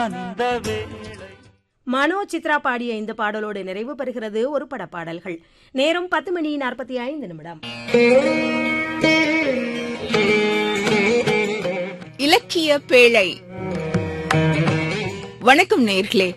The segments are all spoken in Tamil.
அந்த வேளை மனோ சித்ரா பாடிய இந்த பாடலோடு நிறைவு பெறுகிறது ஒரு பட பாடல்கள் நேரம் பத்து மணி நாற்பத்தி ஐந்து நிமிடம் இலக்கிய பேழை வணக்கம் நேர்களே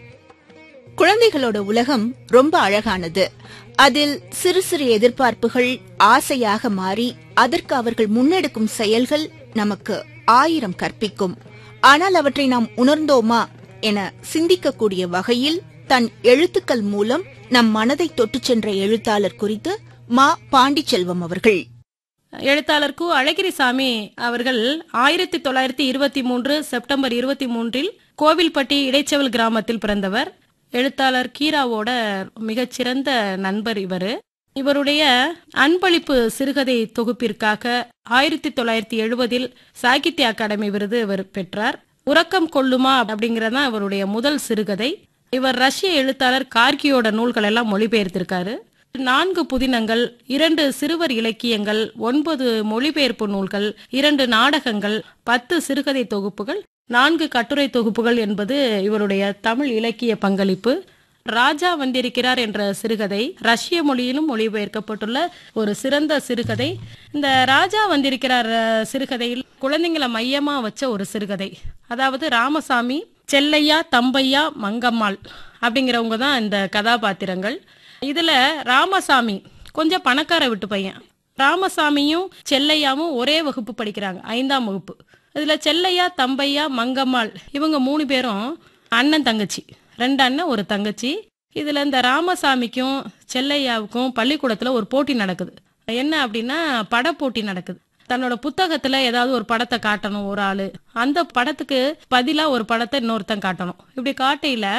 குழந்தைகளோட உலகம் ரொம்ப அழகானது அதில் சிறு சிறு எதிர்பார்ப்புகள் ஆசையாக மாறி அதற்கு அவர்கள் முன்னெடுக்கும் செயல்கள் நமக்கு ஆயிரம் கற்பிக்கும் ஆனால் அவற்றை நாம் உணர்ந்தோமா என சிந்திக்கக்கூடிய வகையில் தன் எழுத்துக்கள் மூலம் நம் மனதை தொட்டுச் சென்ற எழுத்தாளர் குறித்து மா பாண்டிச்செல்வம் அவர்கள் எழுத்தாளர் கு அழகிரிசாமி அவர்கள் ஆயிரத்தி தொள்ளாயிரத்தி இருபத்தி மூன்று செப்டம்பர் இருபத்தி மூன்றில் கோவில்பட்டி இடைச்செவல் கிராமத்தில் பிறந்தவர் எழுத்தாளர் கீராவோட மிகச்சிறந்த நண்பர் இவர் இவருடைய அன்பளிப்பு சிறுகதை தொகுப்பிற்காக ஆயிரத்தி தொள்ளாயிரத்தி எழுபதில் சாகித்ய அகாடமி விருது இவர் பெற்றார் உறக்கம் கொள்ளுமா அப்படிங்கறதான் இவருடைய முதல் சிறுகதை இவர் ரஷ்ய எழுத்தாளர் கார்கியோட நூல்கள் எல்லாம் மொழிபெயர்த்திருக்காரு நான்கு புதினங்கள் இரண்டு சிறுவர் இலக்கியங்கள் ஒன்பது மொழிபெயர்ப்பு நூல்கள் இரண்டு நாடகங்கள் பத்து சிறுகதை தொகுப்புகள் நான்கு கட்டுரை தொகுப்புகள் என்பது இவருடைய தமிழ் இலக்கிய பங்களிப்பு ராஜா வந்திருக்கிறார் என்ற சிறுகதை ரஷ்ய மொழியிலும் மொழிபெயர்க்கப்பட்டுள்ள ஒரு சிறந்த சிறுகதை இந்த ராஜா வந்திருக்கிறார் அஹ், சிறுகதையில் குழந்தைங்களை மையமா வச்ச ஒரு சிறுகதை அதாவது ராமசாமி செல்லையா தம்பையா மங்கம்மாள் அப்படிங்கிறவங்க தான் இந்த கதாபாத்திரங்கள் இதுல ராமசாமி கொஞ்சம் பணக்கார விட்டு பையன் ராமசாமியும் செல்லையாவும் ஒரே வகுப்பு படிக்கிறாங்க ஐந்தாம் வகுப்பு இதுல செல்லையா தம்பையா மங்கம்மாள் இவங்க மூணு பேரும் அண்ணன் தங்கச்சி ரெண்டு அண்ணன் ஒரு தங்கச்சி இதுல இந்த ராமசாமிக்கும் செல்லையாவுக்கும் பள்ளிக்கூடத்துல ஒரு போட்டி நடக்குது என்ன அப்படின்னா பட போட்டி நடக்குது தன்னோட புத்தகத்துல ஏதாவது ஒரு படத்தை காட்டணும் ஒரு ஆளு அந்த படத்துக்கு பதிலா ஒரு படத்தை இன்னொருத்தன் காட்டணும் இப்படி காட்டையில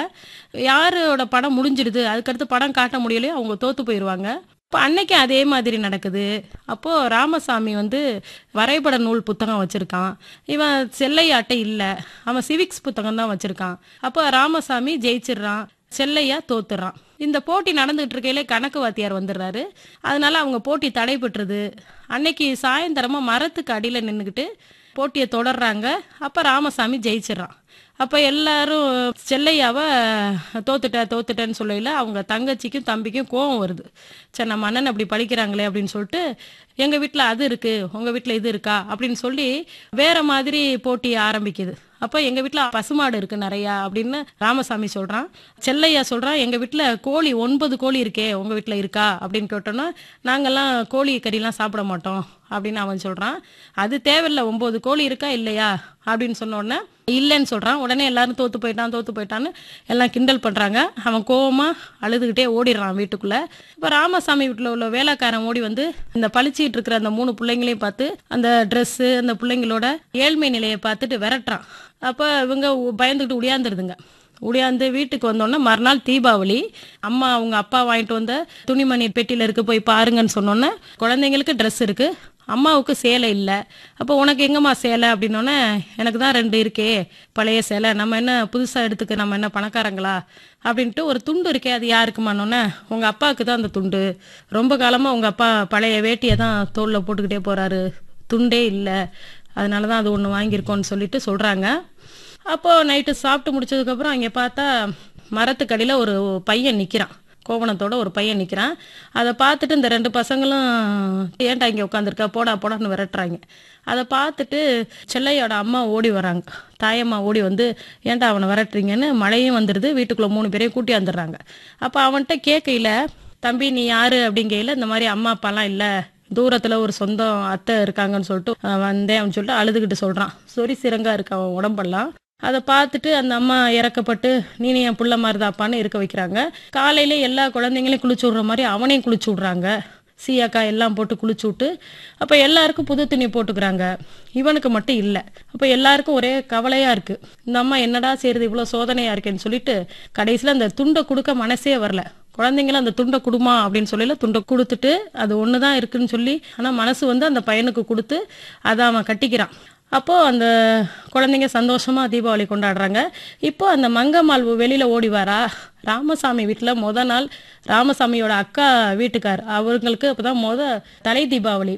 யாரோட படம் முடிஞ்சிடுது அதுக்கடுத்து படம் காட்ட முடியலையோ அவங்க தோத்து போயிருவாங்க இப்போ அன்னைக்கு அதே மாதிரி நடக்குது அப்போ ராமசாமி வந்து வரைபட நூல் புத்தகம் வச்சிருக்கான் இவன் செல்லையாட்டை இல்லை அவன் சிவிக்ஸ் புத்தகம் தான் வச்சிருக்கான் அப்போ ராமசாமி ஜெயிச்சிடுறான் செல்லையா தோத்துறான் இந்த போட்டி நடந்துகிட்டு இருக்கையிலே கணக்கு வாத்தியார் வந்துடுறாரு அதனால அவங்க போட்டி தடைபட்டுருது அன்னைக்கு சாயந்தரமா மரத்துக்கு அடியில நின்றுக்கிட்டு போட்டியை தொடர்றாங்க அப்ப ராமசாமி ஜெயிச்சிடுறான் அப்ப எல்லாரும் செல்லையாவ தோத்துட்ட தோத்துட்டேன்னு சொல்லையில அவங்க தங்கச்சிக்கும் தம்பிக்கும் கோவம் வருது சரி நம்ம அண்ணன் அப்படி படிக்கிறாங்களே அப்படின்னு சொல்லிட்டு எங்க வீட்ல அது இருக்கு உங்க வீட்ல இது இருக்கா அப்படின்னு சொல்லி வேற மாதிரி போட்டி ஆரம்பிக்குது அப்ப எங்க வீட்ல பசுமாடு இருக்கு நிறையா அப்படின்னு ராமசாமி சொல்றான் செல்லையா சொல்றான் எங்க வீட்ல கோழி ஒன்பது கோழி இருக்கே உங்க வீட்ல இருக்கா அப்படின்னு கேட்டோன்னா நாங்கெல்லாம் கோழி கறிலாம் சாப்பிட மாட்டோம் அப்படின்னு அவன் சொல்றான் அது தேவையில்ல ஒன்பது கோழி இருக்கா இல்லையா அப்படின்னு சொன்ன உடனே இல்லைன்னு சொல்றான் உடனே எல்லாரும் தோத்து போயிட்டான் தோத்து போயிட்டான்னு எல்லாம் கிண்டல் பண்றாங்க அவன் கோவமா அழுதுகிட்டே ஓடிடுறான் வீட்டுக்குள்ள இப்ப ராமசாமி வீட்டுல உள்ள வேலைக்காரன் ஓடி வந்து இந்த பளிச்சிட்டு இருக்கிற அந்த மூணு பிள்ளைங்களையும் பார்த்து அந்த Dress அந்த பிள்ளைங்களோட ஏழ்மை நிலையை பார்த்துட்டு விரட்டுறான் அப்ப இவங்க உ- பயந்துகிட்டு உடையாந்துருதுங்க உடையாந்து வீட்டுக்கு வந்தோடனே மறுநாள் தீபாவளி அம்மா அவங்க அப்பா வாங்கிட்டு வந்த துணிமணி பெட்டியில இருக்கு போய் பாருங்கன்னு சொன்னோன்னே குழந்தைங்களுக்கு ட்ரெஸ் இருக்கு அம்மாவுக்கு சேலை இல்லை அப்போ உனக்கு எங்கம்மா சேலை அப்படின்னோடனே எனக்கு தான் ரெண்டு இருக்கே பழைய சேலை நம்ம என்ன புதுசாக எடுத்துக்க நம்ம என்ன பணக்காரங்களா அப்படின்ட்டு ஒரு துண்டு இருக்கே அது யாருக்குமானோன்னே உங்கள் அப்பாவுக்கு தான் அந்த துண்டு ரொம்ப காலமாக உங்கள் அப்பா பழைய வேட்டியை தான் தோளில் போட்டுக்கிட்டே போகிறாரு துண்டே இல்லை அதனால தான் அது ஒன்று வாங்கியிருக்கோன்னு சொல்லிட்டு சொல்கிறாங்க அப்போ நைட்டு சாப்பிட்டு முடிச்சதுக்கப்புறம் அங்கே பார்த்தா மரத்துக்கடியில் ஒரு பையன் நிற்கிறான் கோவணத்தோட ஒரு பையன் நிற்கிறான் அதை பார்த்துட்டு இந்த ரெண்டு பசங்களும் ஏன்டா இங்கே உட்காந்துருக்கா போடா போடான்னு விரட்டுறாங்க அதை பார்த்துட்டு செல்லையோட அம்மா ஓடி வராங்க தாயம்மா ஓடி வந்து ஏன்டா அவனை விரட்டுறீங்கன்னு மழையும் வந்துடுது வீட்டுக்குள்ளே மூணு பேரையும் கூட்டி வந்துடுறாங்க அப்போ அவன்கிட்ட கேட்கையில தம்பி நீ யாரு அப்படிங்கையில இந்த மாதிரி அம்மா அப்பாலாம் இல்லை தூரத்துல ஒரு சொந்தம் அத்தை இருக்காங்கன்னு சொல்லிட்டு அஹ், வந்தேன் அப்படின்னு சொல்லிட்டு அழுதுகிட்டு சொல்றான் சொறி சிறங்கா இருக்கு அவன் உடம்பெல்லாம் அதை பார்த்துட்டு அந்த அம்மா இறக்கப்பட்டு நீ நீ என் புள்ள மாதிரிதாப்பான்னு இருக்க வைக்கிறாங்க காலையில எல்லா குழந்தைங்களையும் குளிச்சு விடுற மாதிரி அவனையும் குளிச்சு விடுறாங்க சீயாக்கா எல்லாம் போட்டு குளிச்சு விட்டு அப்போ எல்லாருக்கும் புது துணி போட்டுக்கிறாங்க இவனுக்கு மட்டும் இல்லை அப்போ எல்லாருக்கும் ஒரே கவலையா இருக்கு இந்த அம்மா என்னடா செய்யறது இவ்வளோ சோதனையா இருக்கேன்னு சொல்லிட்டு கடைசியில் அந்த துண்டை கொடுக்க மனசே வரல குழந்தைங்களும் அந்த துண்டை கொடுமா அப்படின்னு சொல்லல துண்டை கொடுத்துட்டு அது ஒன்று தான் இருக்குன்னு சொல்லி ஆனால் மனசு வந்து அந்த பையனுக்கு கொடுத்து அதை அவன் கட்டிக்கிறான் அப்போ அந்த குழந்தைங்க சந்தோஷமா தீபாவளி கொண்டாடுறாங்க இப்போ அந்த மங்கம்மாள் வெளியில ஓடி வரா ராமசாமி வீட்டுல முத நாள் ராமசாமியோட அக்கா வீட்டுக்கார் அவங்களுக்கு அப்பதான் முத தலை தீபாவளி